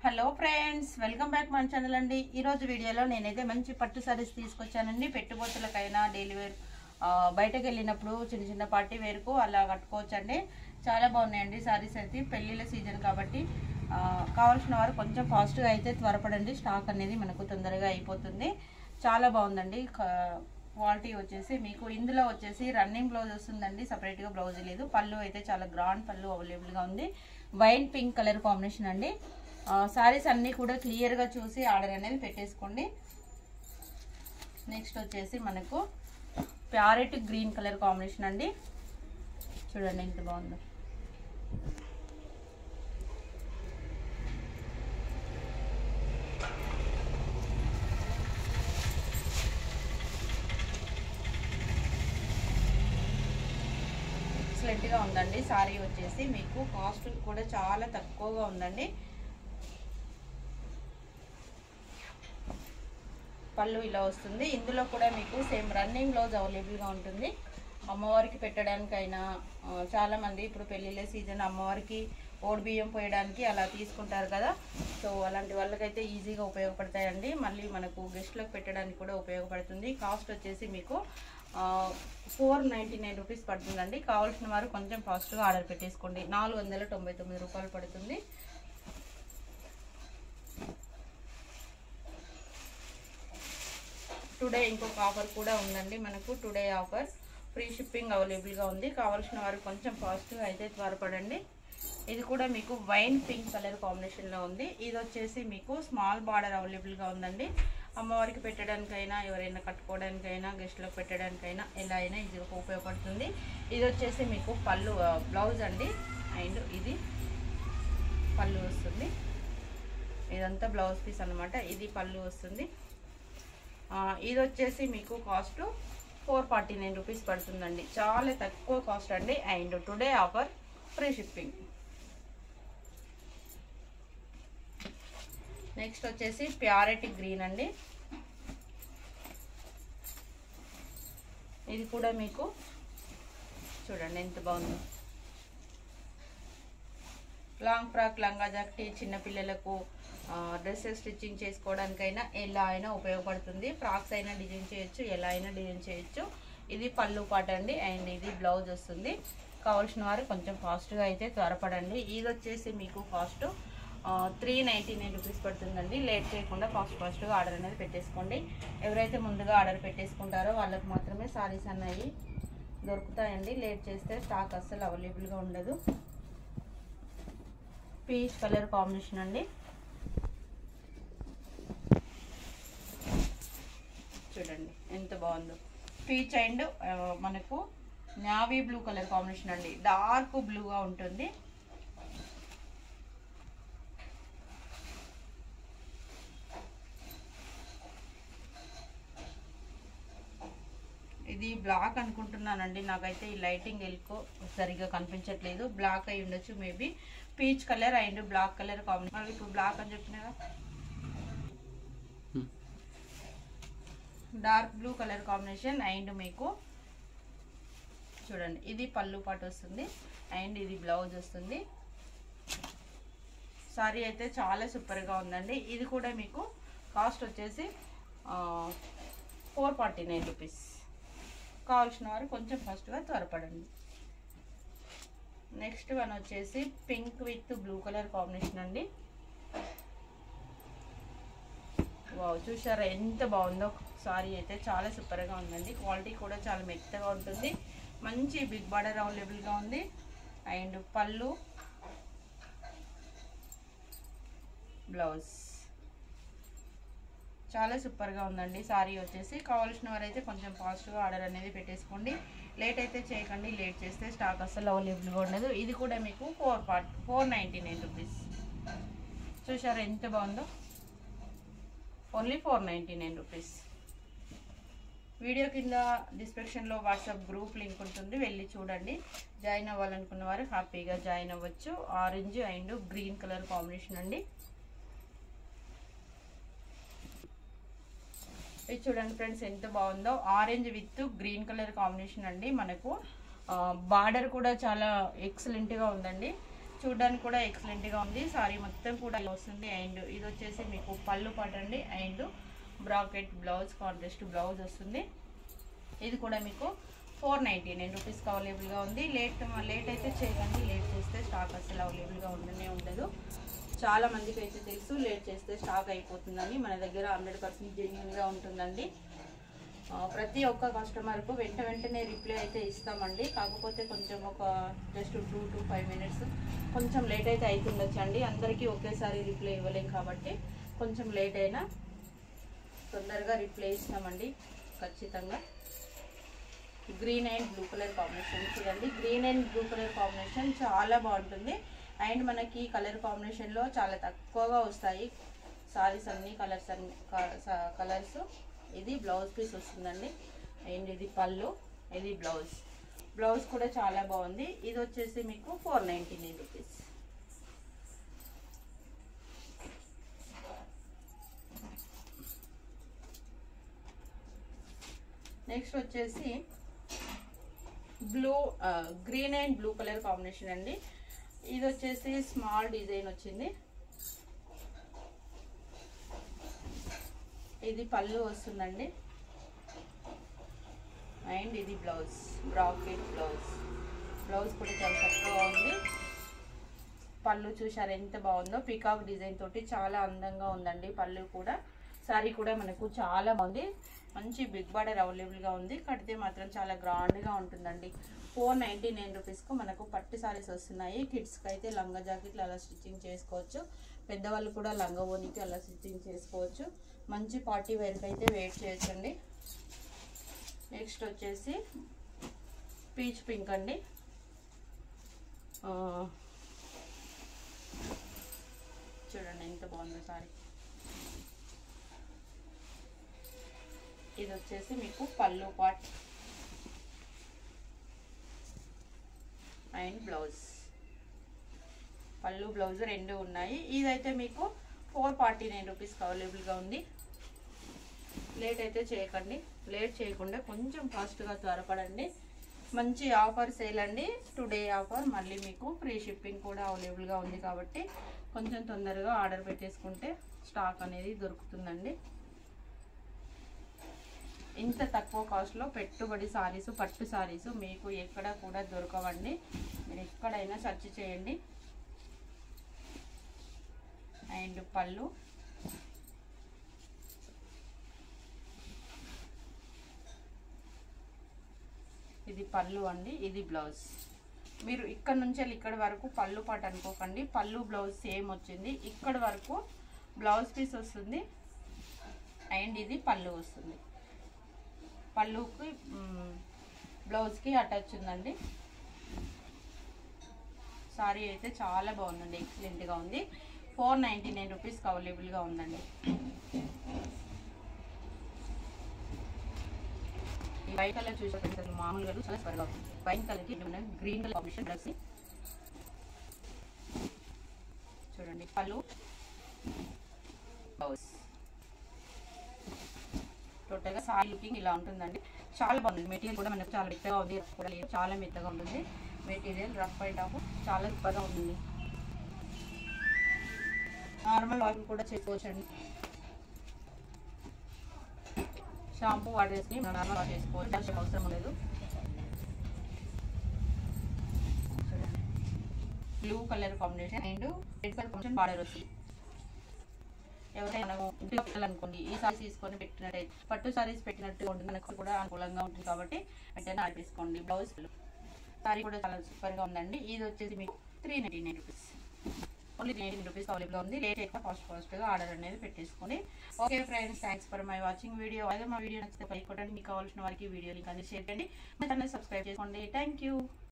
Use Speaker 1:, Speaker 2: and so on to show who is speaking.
Speaker 1: hello friends welcome back మన channel అండి ఈరోజు వీడియోలో నేనైతే మంచి పట్టు సారీస్ తీసుకొచ్చానండి పెట్టుబోతులకైనా డైలీ వేర్ ఆ, బయటకు వెళ్ళినప్పుడు చిన్న చిన్న పార్టీ వేరుకు అలా కట్టుకోవచ్చండి చాలా బాగున్నాయండి సారీస్ అయితే పెళ్ళిళ్ళ సీజన్ కాబట్టి ఆ, కావాల్సిన వారు కొంచెం ఫాస్ట్గా అయితే త్వరపడండి స్టాక్ అనేది మనకు తొందరగా అయిపోతుంది చాలా బాగుందండి క- క్వాలిటీ వచ్చేసి మీకు ఇందులో వచ్చేసి రన్నింగ్ బ్లౌజ్ వస్తుందండి సపరేట్గా బ్లౌజ్ లేదు పళ్ళు అయితే చాలా గ్రాండ్ పళ్ళు అవైలబుల్గా ఉంది వైన్ పింక్ కలర్ కాంబినేషన్ అండి సారీస్ అన్నీ కూడా క్లియర్గా చూసి ఆర్డర్ అనేది పెట్టేసుకోండి నెక్స్ట్ వచ్చేసి మనకు ప్యారెట్ గ్రీన్ కలర్ కాంబినేషన్ అండి చూడండి ఎంత బాగుందో ఎక్సలెంట్గా ఉందండి సారీ వచ్చేసి మీకు కాస్ట్ కూడా చాలా తక్కువగా ఉందండి పళ్ళు ఇలా వస్తుంది ఇందులో కూడా మీకు సేమ్ రన్నింగ్ బ్లౌజ్ అవైలబుల్గా ఉంటుంది అమ్మవారికి పెట్టడానికైనా ఆ, చాలా మంది ఇప్పుడు పెళ్ళిళ్ళ సీజన్ అమ్మవారికి ఓడి బియ్యం పోయడానికి అలా తీసుకుంటారు కదా సో అలాంటి వాళ్ళకైతే ఈజీగా ఉపయోగపడతాయండి మళ్ళీ మనకు గెస్ట్లకు పెట్టడానికి కూడా ఉపయోగపడుతుంది కాస్ట్ వచ్చేసి మీకు ఫోర్ నైంటీ నైన్ రూపీస్ పడుతుందండి కావాల్సిన వారు కొంచెం ఫాస్ట్గా ఆర్డర్ పెట్టేసుకోండి నాలుగు వందల తొంభై తొమ్మిది రూపాయలు పడుతుంది టుడే ఇంకొక ఆఫర్ కూడా ఉందండి మనకు టుడే ఆఫర్ ఫ్రీ షిప్పింగ్ అవైలబుల్గా ఉంది కావాల్సిన వారు కొంచెం ఫాస్ట్గా అయితే త్వరపడండి ఇది కూడా మీకు వైన్ పింక్ కలర్ కాంబినేషన్లో ఉంది ఇది వచ్చేసి మీకు స్మాల్ బార్డర్ అవైలబుల్గా ఉందండి అమ్మవారికి పెట్టడానికైనా ఎవరైనా కట్టుకోవడానికైనా గెస్ట్లకు పెట్టడానికైనా ఎలా అయినా ఇది ఉపయోగపడుతుంది ఇది వచ్చేసి మీకు పళ్ళు బ్లౌజ్ అండి అండ్ ఇది పళ్ళు వస్తుంది ఇదంతా బ్లౌజ్ పీస్ అన్నమాట ఇది పళ్ళు వస్తుంది ఆ, ఇది వచ్చేసి మీకు cost four forty nine rupees పడుతుందండి చాలా తక్కువ కాస్ట్ అండి and today offer free shipping next వచ్చేసి ప్యారెట్ గ్రీన్ అండి ఇది కూడా మీకు చూడండి ఎంత బాగుందో లాంగ్ ఫ్రాక్ లంగా జాకెట్ చిన్నపిల్లలకు డ్రెస్సెస్ స్టిచ్చింగ్ చేసుకోవడానికైనా ఎలా అయినా ఉపయోగపడుతుంది ఫ్రాక్స్ అయినా డిజైన్ చేయొచ్చు ఎలా అయినా డిజైన్ చేయొచ్చు ఇది పళ్ళు పాట అండి అండ్ ఇది బ్లౌజ్ వస్తుంది కావాల్సిన వారు కొంచెం ఫాస్ట్గా అయితే త్వరపడండి ఇది వచ్చేసి మీకు cost three ninety nine rupees పడుతుందండి లేట్ చేయకుండా ఫాస్ట్ ఫాస్ట్గా ఆర్డర్ అనేది పెట్టేసుకోండి ఎవరైతే ముందుగా ఆర్డర్ పెట్టేసుకుంటారో వాళ్ళకి మాత్రమే సారీస్ అన్నవి దొరుకుతాయండి లేట్ చేస్తే స్టాక్ అస్సలు అవైలబుల్గా ఉండదు పీచ్ కలర్ కాంబినేషన్ అండి చూడండి ఎంత బాగుందో పీచ్ అండ్ ఆ, మనకు నావీ బ్లూ కలర్ కాంబినేషన్ అండి డార్క్ బ్లూగా ఉంటుంది ఇది బ్లాక్ అనుకుంటున్నానండి నాకైతే ఈ లైటింగ్ ఎల్కో సరిగా కనిపించట్లేదు బ్లాక్ అయి ఉండొచ్చు maybe peach colour and black colour combination ఇప్పుడు బ్లాక్ అని చెప్పిన dark blue colour combination and మీకు చూడండి ఇది పళ్ళు పాటు వస్తుంది అండ్ ఇది బ్లౌజ్ వస్తుంది సారీ అయితే చాలా సూపర్గా ఉందండి ఇది కూడా మీకు కాస్ట్ వచ్చేసి ఫోర్ ఫార్టీ నైన్ రూపీస్ కావాల్సిన వారు కొంచెం ఫస్ట్గా త్వరపడండి నెక్స్ట్ వన్ వచ్చేసి pink with blue colour combination అండి వావ్ చూసారా ఎంత బాగుందో సారీ అయితే చాలా సూపర్గా ఉందండి క్వాలిటీ కూడా చాలా మెత్తగా ఉంటుంది మంచి బిగ్ బార్డర్ అవైలబుల్గా ఉంది అండ్ పళ్ళు బ్లౌజ్ చాలా సూపర్గా ఉందండి సారీ వచ్చేసి కావాల్సిన వారైతే కొంచెం ఫాస్ట్గా ఆర్డర్ అనేది పెట్టేసుకోండి లేట్ అయితే చేయకండి లేట్ చేస్తే స్టాక్ అస్సలు అవైలబుల్గా ఉండదు ఇది కూడా మీకు four part four ninety nine rupees చూసారా ఎంత బాగుందో only four ninety nine rupees video కింద డిస్క్రిప్షన్లో వాట్సాప్ గ్రూప్ లింక్ ఉంటుంది వెళ్ళి చూడండి జాయిన్ అవ్వాలనుకున్న వారు హ్యాపీగా జాయిన్ అవ్వచ్చు orange and green colour combination అండి ఇది చూడండి ఫ్రెండ్స్ ఎంత బాగుందో orange with green colour combination అండి మనకు బార్డర్ కూడా చాలా ఎక్సలెంట్గా ఉందండి చూడడానికి కూడా ఎక్సలెంట్గా ఉంది సారీ మొత్తం కూడా ఇలా వస్తుంది అండ్ ఇది వచ్చేసి మీకు పళ్ళు పట్టండి and bracket blouse contrast blouse వస్తుంది ఇది కూడా మీకు ఫోర్ నైంటీ నైన్ రూపీస్కి అవైలబుల్గా ఉంది లేట్ లేట్ అయితే చేయకండి లేట్ చేస్తే స్టాక్ అసలు అవైలబుల్గా ఉండనే ఉండదు చాలా మందికి అయితే తెలుసు లేట్ చేస్తే స్టాక్ అయిపోతుందని మన దగ్గర హండ్రెడ్ పర్సెంట్ జెన్యున్గా ఉంటుందండి ఆ, ప్రతి ఒక్క కస్టమర్కు వెంట వెంటనే రిప్లై అయితే ఇస్తామండి కాకపోతే కొంచెం ఒక just two to five minutes కొంచెం లేట్ అయితే అవుతుండొచ్చు అండి అందరికీ ఒకేసారి రిప్లై ఇవ్వలేం కాబట్టి కొంచెం లేట్ అయినా తొందరగా రిప్లై ఇస్తామండి ఖచ్చితంగా green and blue colour combination చూడండి green and blue colour combination చాలా బాగుంటుంది అండ్ మనకి కలర్ కాంబినేషన్లో చాలా తక్కువగా వస్తాయి సారీస్ అన్ని కలర్స్ అన్ని కలర్స్ ఇది బ్లౌజ్ పీస్ వస్తుందండి అండ్ ఇది పళ్ళు ఇది బ్లౌజ్ బ్లౌజ్ కూడా చాలా బాగుంది ఇది వచ్చేసి మీకు four ninety nine rupees next వచ్చేసి blue green and blue colour combination అండి ఇది వచ్చేసి స్మాల్ డిజైన్ వచ్చింది ఇది పళ్ళు వస్తుందండి అండ్ ఇది బ్లౌజ్ బ్రాకెట్ బ్లౌజ్ బ్లౌజ్ కూడా చాలా చక్కగా ఉంది పళ్ళు చూసారు ఎంత బాగుందో పికాక్ డిజైన్ తోటి చాలా అందంగా ఉందండి పళ్ళు కూడా సారీ కూడా మనకు చాలా బాగుంది మంచి బిగ్ బార్డర్ అవైలబుల్గా ఉంది కడితే మాత్రం చాలా గ్రాండ్గా ఉంటుందండి ఫోర్ నైంటీ నైన్ రూపీస్కు మనకు పట్టు సారీస్ వస్తున్నాయి కిడ్స్కి అయితే లంగా జాకెట్లు అలా స్టిచ్చింగ్ చేసుకోవచ్చు పెద్దవాళ్ళు కూడా లంగా ఓనికి అలా స్టిచ్చింగ్ చేసుకోవచ్చు మంచి పార్టీ వేర్కి అయితే వెయిట్ చేయొచ్చండి నెక్స్ట్ వచ్చేసి పీచ్ పింక్ అండి ఆ, చూడండి ఎంత బాగుందో సారీ ఇది వచ్చేసి మీకు పళ్ళు పాట్ అండ్ బ్లౌజ్ పళ్ళు బ్లౌజ్ రెండు ఉన్నాయి ఇదైతే మీకు ఫోర్ ఫార్టీ నైన్ రూపీస్కి అవైలబుల్గా ఉంది లేట్ అయితే చేయకండి లేట్ చేయకుండా కొంచెం ఫాస్ట్గా త్వరపడండి మంచి ఆఫర్ సేల్ అండి టుడే ఆఫర్ మళ్ళీ మీకు ఫ్రీ షిప్పింగ్ కూడా అవైలబుల్గా ఉంది కాబట్టి కొంచెం తొందరగా ఆర్డర్ పెట్టేసుకుంటే స్టాక్ అనేది దొరుకుతుందండి ఇంత తక్కువ కాస్ట్లో పెట్టుబడి సారీస్ పట్టు సారీస్ మీకు ఎక్కడ కూడా దొరకవండి మీరు ఎక్కడైనా సెర్చ్ చేయండి అండ్ పళ్ళు ఇది పళ్ళు అండి ఇది బ్లౌజ్ మీరు ఇక్కడ నుంచి వెళ్ళి ఇక్కడ వరకు పళ్ళు పాట అనుకోకండి పళ్ళు బ్లౌజ్ సేమ్ వచ్చింది ఇక్కడ వరకు బ్లౌజ్ పీస్ వస్తుంది అండ్ ఇది పళ్ళు వస్తుంది పళ్ళుకి మ్, బ్లౌజ్కి అటాచ్ ఉందండి సారీ అయితే చాలా బాగుందండి ఎక్సలెంట్గా ఉంది ఫోర్ నైంటీ నైన్ రూపీస్కి అవైలబుల్గా ఉందండి ఈ వైట్ కలర్ చూసినట్టు మామూలుగా చాలా స్వరగా ఉంది వైట్ కలర్కి గ్రీన్ కలర్ కాంబినేషన్ డ్రెస్ చూడండి పళ్ళు బ్లౌజ్ టోటల్గా సారీ లుకింగ్ ఇలా ఉంటుందండి చాలా బాగుంది మెటీరియల్ కూడా మనకు చాలా మెత్తగా ఉంది రఫ్ కూడా లేదు చాలా మెత్తగా ఉంటుంది మెటీరియల్ రఫ్ అండ్ ఆఫ్ చాలా సూపర్గా ఉంటుంది నార్మల్ వాషింగ్ కూడా చేసుకోవచ్చండి షాంపూ వాడేసి మనం నార్మల్ వాష్ చేసుకోవచ్చు దానికి అవసరం లేదు blue colour combination and red colour combination border వస్తుంది ఎవరైనా మనము ఇంటిలో పెట్టాలనుకోండి ఈ సారీస్ తీసుకొని పెట్టినట్టయితే పట్టు సారీస్ పెట్టినట్టు ఉంటుంది మనకు కూడా అనుకూలంగా ఉంటుంది కాబట్టి వెంటనే ఆర్డర్ తీసుకోండి బ్లౌజ్ సారీ కూడా చాలా సూపర్గా ఉందండి ఇది వచ్చేసి మీకు three ninety nine rupees only three ninety rupees available ఉంది లేట్ ఎక్కువ ఫాస్ట్ ఫాస్ట్గా ఆర్డర్ అనేది పెట్టేసుకోండి okay friends thanks for my watching video అదే మా వీడియో నచ్చితే పైకి కొట్టండి మీకు కావాల్సిన వారికి వీడియో లింక్ అనేది షేర్ చేయండి మా ఛానల్ సబ్స్క్రైబ్ చేసుకోండి థ్యాంక్ యూ